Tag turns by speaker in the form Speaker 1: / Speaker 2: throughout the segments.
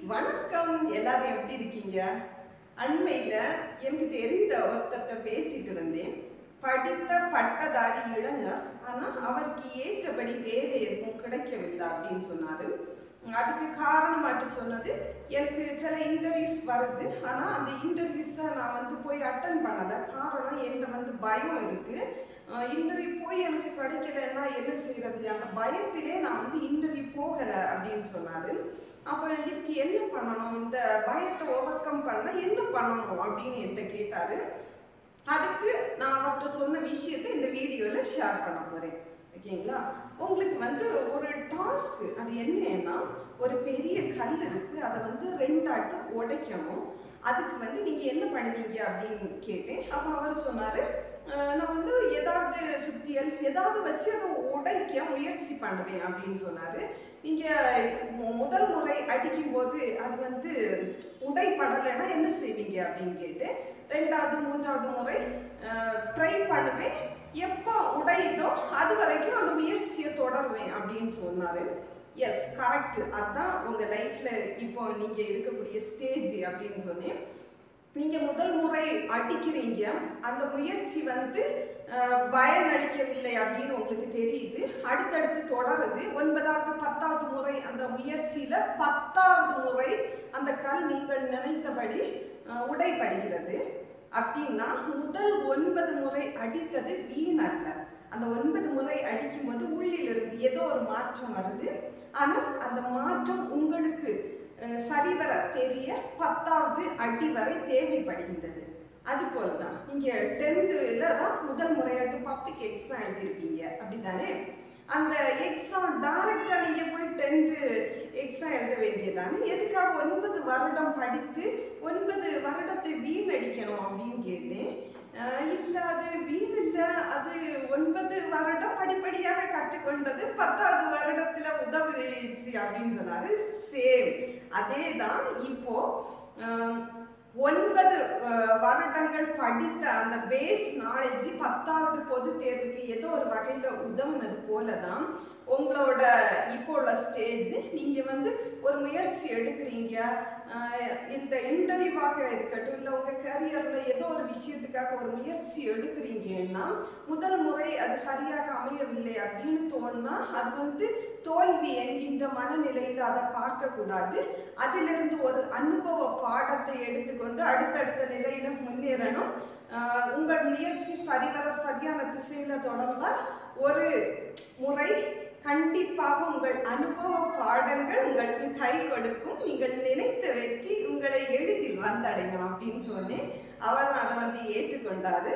Speaker 1: வணக்கம் எல்லாரும் எப்படி இருக்கீங்க அண்மையில எனக்கு தெரிந்த ஒருத்தர்கிட்ட பேசிட்டு வந்தேன் படித்த பட்டதாரி இளைஞர் ஆனா அவருக்கு ஏற்றபடி வேலை எதுவும் கிடைக்கவில்லை அப்படின்னு சொன்னாரு அதுக்கு காரணமாட்டு சொன்னது எனக்கு சில இன்டர்வியூஸ் வருது ஆனா அந்த இன்டர்வியூஸை நான் வந்து போய் அட்டன் பண்ணல காரணம் என்கிட்ட வந்து பயம் இருக்கு இன்டர்வியூ போய் எனக்கு கிடைக்கலன்னா என்ன செய்யறது அந்த பயத்திலே நான் வந்து இன்டர்வியூ போகல அப்படின்னு சொன்னாரு அப்ப இதுக்கு என்ன பண்ணணும் இந்த பயத்தை ஓவர் கம் பண்ண என்ன பண்ணணும் அப்படின்னு என்கிட்ட கேட்டாரு அதுக்கு நான் அவர்கிட்ட சொன்ன விஷயத்தை இந்த வீடியோல ஷேர் பண்ண போறேன் ஓகேங்களா உங்களுக்கு வந்து ஒரு டாஸ்க் அது என்னன்னா ஒரு பெரிய கல் இருக்கு அதை வந்து ரெண்டாட்டு உடைக்கணும் அதுக்கு வந்து நீங்க என்ன பண்ணுவீங்க அப்படின்னு கேட்டேன் அப்ப அவர் சொன்னாரு "அஹ், நான் வந்து ஏதாவது சுத்தியல் ஏதாவது வச்சு அதை உடைக்க முயற்சி பண்ணுவேன் அப்படின்னு சொன்னாரு நீங்க மு- முதல் முறை அடிக்கும் போது அது வந்து உடைப்படலைன்னா என்ன செய்வீங்க அப்படின்னு கேட்டு ரெண்டாவது மூன்றாவது முறை ட்ரை பண்ணுவேன் எப்போ உடையுதோ அது வரைக்கும் அந்த முயற்சியை தொடருவேன் அப்படின்னு சொன்னாரு எஸ் கரெக்ட் அதான் உங்க லைஃப்ல இப்போ நீங்க இருக்கக்கூடிய ஸ்டேஜ் அப்படின்னு சொன்னேன் நீங்க முதல் முறை அடிக்கிறீங்க அந்த முயற்சி வந்து அஹ், பயன் அளிக்கவில்லை அப்படின்னு உங்களுக்கு தெரியுது அடுத்தடுத்து தொடருது ஒன்பதாவது பத்தாவது முறை அந்த முயற்சியில பத்தாவது முறை அந்த கல் நீங்கள் நினைத்தபடி அஹ், உடைப்படுகிறது அப்படின்னா முதல் ஒன்பது முறை அடித்தது வீண் அல்ல அந்த ஒன்பது முறை அடிக்கும்போது உள்ளிலிருந்து ஏதோ ஒரு மாற்றம் வருது ஆனால் அந்த மாற்றம் உங்களுக்கு அஹ், சரிவர தெரிய பத்தாவது அடி வரை தேவைப்படுகின்றது அது போலதான் நீங்க டென்த்துல தான் முதல் முறையாட்டு பப்ளிக் எக்ஸாம் எழுதிருக்கீங்க அப்படிதானே அந்த எக்ஸாம் டைரக்டா நீங்க போய் டென்த்து எக்ஸாம் எழுத வேண்டியதானே எதுக்காக ஒன்பது வருடம் படித்து ஒன்பது வருடத்தை வீணடிக்கணும் அப்படின்னு கேட்டேன் அஹ் இல்ல அது வீண் இல்ல அது ஒன்பது வருடம் படிப்படியாக கற்றுக்கொண்டது பத்தாவது வருடத்துல உதவுச்சு அப்படின்னு சொன்னாரு சேம் அதே தான் இப்போ அஹ், ஒன்பது அஹ், வருடங்கள் படித்த அந்த பேஸ் நாலேஜ் பத்தாவது பொது தேர்வுக்கு ஏதோ ஒரு வகையில உதவுனது போலதான் உங்களோட இப்போ உள்ள ஸ்டேஜ் நீங்க வந்து ஒரு முயற்சி எடுக்கிறீங்க அஹ், இந்த இன்டர்வியூவாக இருக்கட்டும் இல்லை உங்க கரியர்ல ஏதோ ஒரு விஷயத்துக்காக ஒரு முயற்சி எடுக்கிறீங்கன்னா முதல் முறை அது சரியாக அமையவில்லை அப்படின்னு தோணுனா அது வந்து தோல்வி என்கின்ற மனநிலையில் அதை பார்க்க கூடாது அதிலிருந்து ஒரு அனுபவ பாடத்தை எடுத்துக்கொண்டு அடுத்தடுத்த நிலையில முன்னேறணும் ஆஹ் உங்கள் முயற்சி சரிவர சரியான திசையில தொடர்ந்தால் ஒரு முறை கண்டிப்பாக உங்கள் அனுபவ பாடங்கள் உங்களுக்கு கை கொடுக்கும் நீங்கள் நினைத்த வெற்றி உங்களை எளிதில் வந்தடையும் அப்படின்னு சொன்னேன் அவர் அதை வந்து ஏற்றுக்கொண்டாரு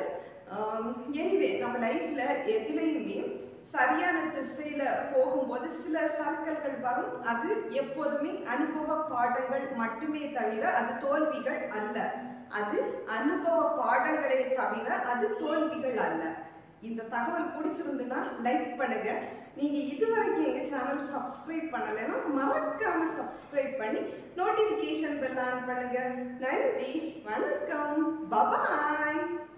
Speaker 1: எனிவே நம்ம லைஃப்ல எதுலையுமே சரியான திசையில போகும்போது சில சர்க்கல்கள் வரும் அது எப்போதுமே அனுபவ பாடங்கள் மட்டுமே தவிர அது தோல்விகள் அல்ல அது அனுபவ பாடங்களே தவிர அது தோல்விகள் அல்ல இந்த தகவல் பிடிச்சிருந்துன்னா லைக் பண்ணுங்க நீங்க இதுவரைக்கும் எங்க சேனல் சப்ஸ்கிரைப் பண்ணலைன்னா மறக்காம சப்ஸ்கிரைப் பண்ணி நோட்டிபிகேஷன் பெல் ஆன் பண்ணுங்க நன்றி வணக்கம் பபாய்